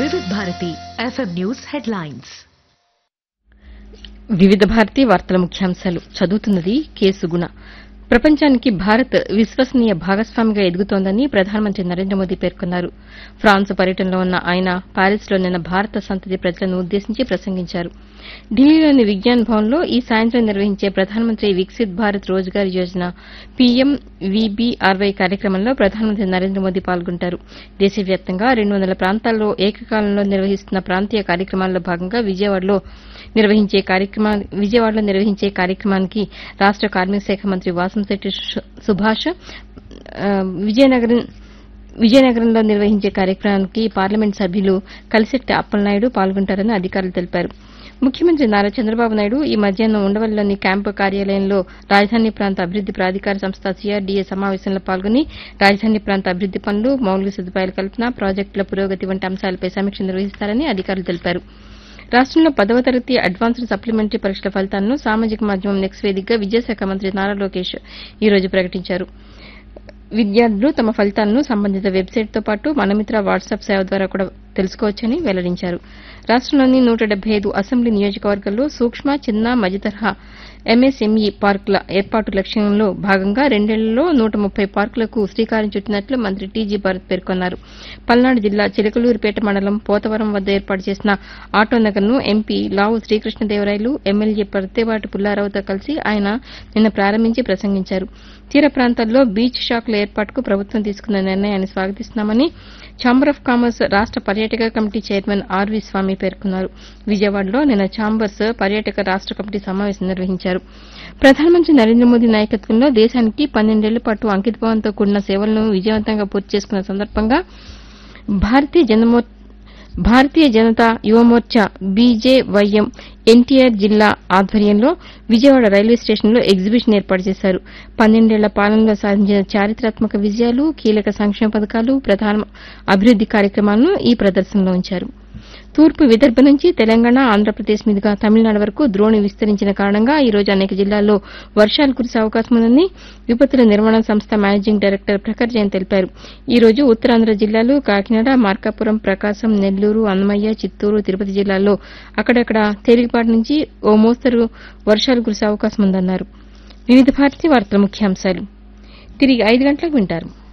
వివిధ Bharati FM news headlines వివిధ భారతి వార్తల ముఖ్యాంశాలు చదువుతున్నది కేసు గుణ ప్రపంచానికి భారత్ విశ్వసనీయ భాగస్వామిగా ఎదుగుతోందని ప్రధానమంత్రి నరేంద్ర మోదీ పేర్కొన్నారు ఫ్రాన్స్ పర్యటనలో ఉన్న ఆయన ప్యారిస్లో నిన్న భారత సంతతి ప్రజలను ఉద్దేశించి ప్రసంగించారు ఢిల్లీలోని విజ్ఞాన్ భవన్లో ఈ సాయంత్రం నిర్వహించే ప్రధానమంత్రి వికసిత్ భారత్ రోజ్గార్ యోజన పీఎం వీబీఆర్వై కార్యక్రమంలో ప్రధానమంత్రి నరేంద్ర మోదీ పాల్గొంటారు దేశవ్యాప్తంగా రెండు వందల ప్రాంతాల్లో ఏకకాలంలో నిర్వహిస్తున్న ప్రాంతీయ కార్యక్రమాల్లో భాగంగా విజయవాడలో నిర్వహించే కార్యక్రమా విజయవాడలో నిర్వహించే కార్యక్రమానికి రాష్ట కార్మిక శాఖ మంత్రి వాసంశెట్టి సు- సుభాష్ ఆ, విజయనగరం విజయనగరంలో నిర్వహించే కార్యక్రమానికి పార్లమెంట్ సభ్యులు కలిశెట్టి అప్పలనాయుడు పాల్గొంటారని అధికారులు తెలిపారు ముఖ్యమంత్రి నారా చంద్రబాబు నాయుడు ఈ మధ్యాహ్నం ఉండవల్లిలోని క్యాంపు కార్యాలయంలో రాజధాని ప్రాంత అభివృద్ది ప్రాధికార సంస్థ సీఆర్డీఏ సమావేశంలో పాల్గొని రాజధాని ప్రాంత అభివృద్ది పనులు మౌలిక సదుపాయాల కల్పన ప్రాజెక్టుల పురోగతి వంటి అంశాలపై సమీక్ష నిర్వహిస్తారని అధికారులు తెలిపారు రాష్టంలో పదవ తరగతి అడ్వాన్స్డ్ సప్లిమెంటరీ పరీక్షల ఫలితాలను సామాజిక మాధ్యమం నెక్స్ట్ వేదికగా విద్యాశాఖ మంత్రి నారా లోకేష్ ఈ రోజు ప్రకటించారు విద్యార్థులు తమ ఫలితాలను సంబంధిత వెబ్సైట్తో పాటు మనమిత్ర వాట్సాప్ సేవ ద్వారా కూడా తెలుసుకోవచ్చని వెల్లడించారు రాష్టంలోని నూట డెబ్బై ఐదు అసెంబ్లీ నియోజకవర్గాల్లో సూక్ష్మ చిన్న మధ్యతరహా ఎంఎస్ఎంఈ పార్కుల ఏర్పాటు లక్ష్యంలో భాగంగా రెండేళ్లలో నూట ముప్పై పార్కులకు శ్రీకారం చుట్టినట్లు మంత్రి టీజీ భారత్ పేర్కొన్నారు పల్నాడు జిల్లా చిలకలూరిపేట మండలం పోతవరం వద్ద ఏర్పాటు చేసిన ఆటో నగర్ను ఎంపీ లావు శ్రీకృష్ణదేవరాయలు ఎమ్మెల్యే పర్తేవాటి పుల్లారావుతో కలిసి ఆయన నిన్న ప్రారంభించి ప్రసంగించారు తీర ప్రాంతాల్లో బీచ్ షాకుల ఏర్పాటుకు ప్రభుత్వం తీసుకున్న నిర్ణయాన్ని స్వాగతిస్తున్నామని ఛాంబర్ ఆఫ్ కామర్స్ రాష్ట పర్యాటక కమిటీ చైర్మన్ ఆర్వి స్వామి పేర్కొన్నారు విజయవాడలో నిన్న ఛాంబర్స్ పర్యాటక రాష్ట కమిటీ సమావేశం నిర్వహించారు ప్రధానమంత్రి నరేంద్ర మోదీ నాయకత్వంలో దేశానికి పన్నెండేళ్ల పాటు అంకితభావంతో కూడిన సేవలను విజయవంతంగా పూర్తి చేసుకున్న సందర్భంగా భారతీయ జనమో భారతీయ జనతా యువమోర్చా బీజేవైఎం ఎన్టీఆర్ జిల్లా ఆధ్వర్యంలో విజయవాడ రైల్వే స్టేషన్లో ఎగ్జిబిషన్ ఏర్పాటు చేశారు పన్నెండేళ్ల పాలనలో సాధించిన చారిత్రాత్మక విజయాలు కీలక సంక్షేమ పథకాలు ప్రధాన అభివృద్ది కార్యక్రమాలను ఈ ప్రదర్శనలో ఉంచారు తూర్పు విదర్భ నుంచి తెలంగాణ ఆంధ్రప్రదేశ్ మీదుగా తమిళనాడు వరకు ద్రోణి విస్తరించిన కారణంగా ఈ రోజు అనేక జిల్లాల్లో వర్షాలు కురిసే అవకాశం ఉందని విపత్తుల నిర్వహణ సంస్థ మేనేజింగ్ డైరెక్టర్ ప్రఖర్ జైన్ తెలిపారు ఈ రోజు ఉత్తరాంధ్ర జిల్లాలు కాకినాడ మార్కాపురం ప్రకాశం నెల్లూరు అన్నమయ్య చిత్తూరు తిరుపతి జిల్లాల్లో అక్కడక్కడ తేలికపాటి నుంచి ఓ మోస్తరు వర్షాలు కురిసే అవకాశం ఉందన్నారు వివిధ భారతి వార్తల ముఖ్యాంశాలు తిరిగి ఐదు గంటలకు వింటారు